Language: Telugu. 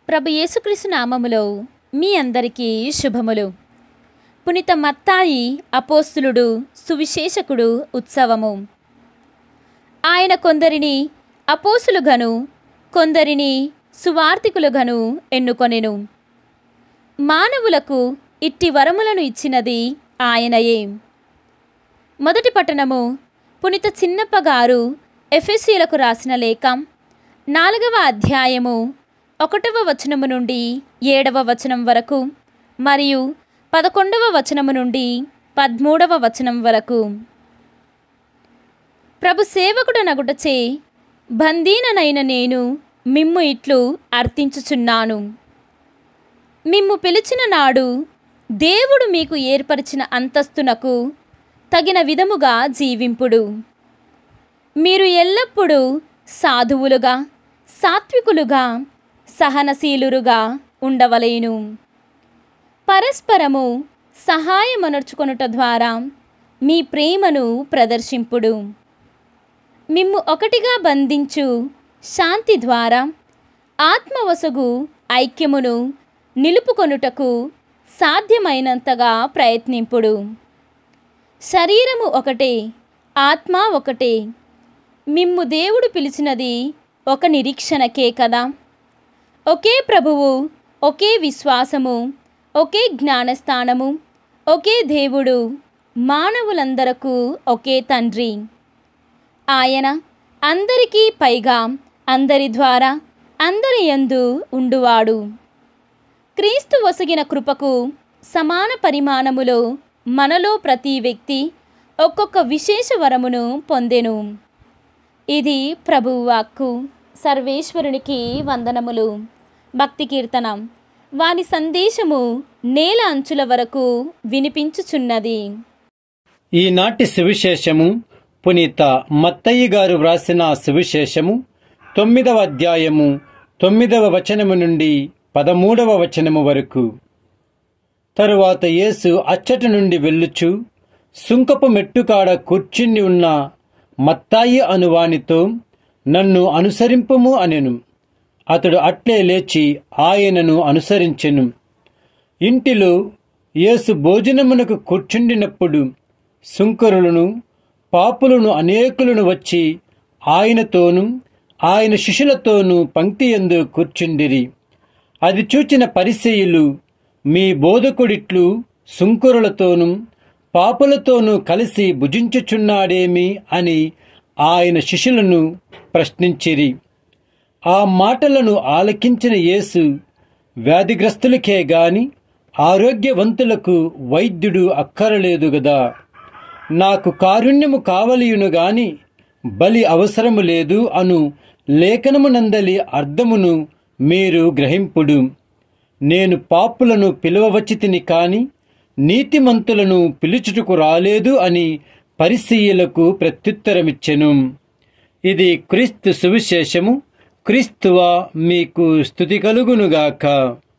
ప్రభు యేసుక్రీస్తు నామములో మీ అందరికీ శుభములు పునిత మత్తాయి అపోస్తులుడు సువిశేషకుడు ఉత్సవము ఆయన కొందరిని అపోసులుగను కొందరిని సువార్తికులుగను ఎన్నుకొనెను మానవులకు ఇట్టి వరములను ఇచ్చినది ఆయనయే మొదటి పట్టణము పునిత చిన్నప్ప గారు ఎఫెసీలకు రాసిన లేఖ నాలుగవ అధ్యాయము ఒకటవ వచనము నుండి ఏడవ వచనం వరకు మరియు పదకొండవ వచనము నుండి పదమూడవ వచనం వరకు ప్రభు సేవకుడనగుటచే బందీననైన నేను మిమ్ము ఇట్లు అర్థించుచున్నాను మిమ్ము పిలిచిన నాడు దేవుడు మీకు ఏర్పరిచిన అంతస్తునకు తగిన విధముగా జీవింపుడు మీరు ఎల్లప్పుడూ సాధువులుగా సాత్వికులుగా సహనశీలురుగా ఉండవలేను పరస్పరము సహాయమనర్చుకొనుట ద్వారా మీ ప్రేమను ప్రదర్శింపుడు మిమ్ము ఒకటిగా బంధించు శాంతి ద్వారా ఆత్మవసగు ఐక్యమును నిలుపుకొనుటకు సాధ్యమైనంతగా ప్రయత్నింపుడు శరీరము ఒకటే ఆత్మ ఒకటే మిమ్ము దేవుడు పిలిచినది ఒక నిరీక్షణకే కదా ఒకే ప్రభువు ఒకే విశ్వాసము ఒకే జ్ఞానస్థానము ఒకే దేవుడు మానవులందరకు ఒకే తండ్రి ఆయన అందరికీ పైగా అందరి ద్వారా అందరి యందు ఉండువాడు క్రీస్తు వసగిన కృపకు సమాన పరిమాణములో మనలో ప్రతి వ్యక్తి ఒక్కొక్క విశేష వరమును పొందెను ఇది ప్రభువు వాక్కు సర్వేశ్వరునికి వందనములు భక్తి కీర్తనం వాని సందేశము నేల అంచుల వరకు వినిపించుచున్నది ఈనాటి సువిశేషము పునీత మత్తయ్య గారు వ్రాసిన సువిశేషము తొమ్మిదవ అధ్యాయము తొమ్మిదవ వచనము నుండి పదమూడవ వచనము వరకు తరువాత యేసు అచ్చటి నుండి వెళ్ళుచు సుంకపు మెట్టుకాడ కూర్చుని ఉన్న మత్తాయి అనువానితో నన్ను అనుసరింపుము అనెను అతడు అట్లే లేచి ఆయనను అనుసరించెను ఇంటిలో యేసు భోజనమునకు కూర్చుండినప్పుడు సుంకరులను పాపులను అనేకులను వచ్చి ఆయనతోనూ ఆయన శిష్యులతోనూ పంక్తి ఎందు కూర్చుండిరి అది చూచిన పరిసెయులు మీ బోధకుడిట్లు సుంకరులతోనూ పాపులతోనూ కలిసి భుజించుచున్నాడేమి అని ఆయన శిష్యులను ప్రశ్నించిరి ఆ మాటలను ఆలకించిన యేసు వ్యాధిగ్రస్తులకే గాని ఆరోగ్యవంతులకు వైద్యుడు అక్కరలేదు గదా నాకు కారుణ్యము కావలియును గాని బలి అవసరము లేదు అను లేఖనమునందలి అర్థమును మీరు గ్రహింపుడు నేను పాపులను పిలువవచ్చితిని కాని నీతిమంతులను పిలుచుటకు రాలేదు అని పరిసీయులకు ప్రత్యుత్తరమిచ్చెను ఇది క్రీస్తు సువిశేషము క్రీస్తువా మీకు స్థుతి కలుగునుగాక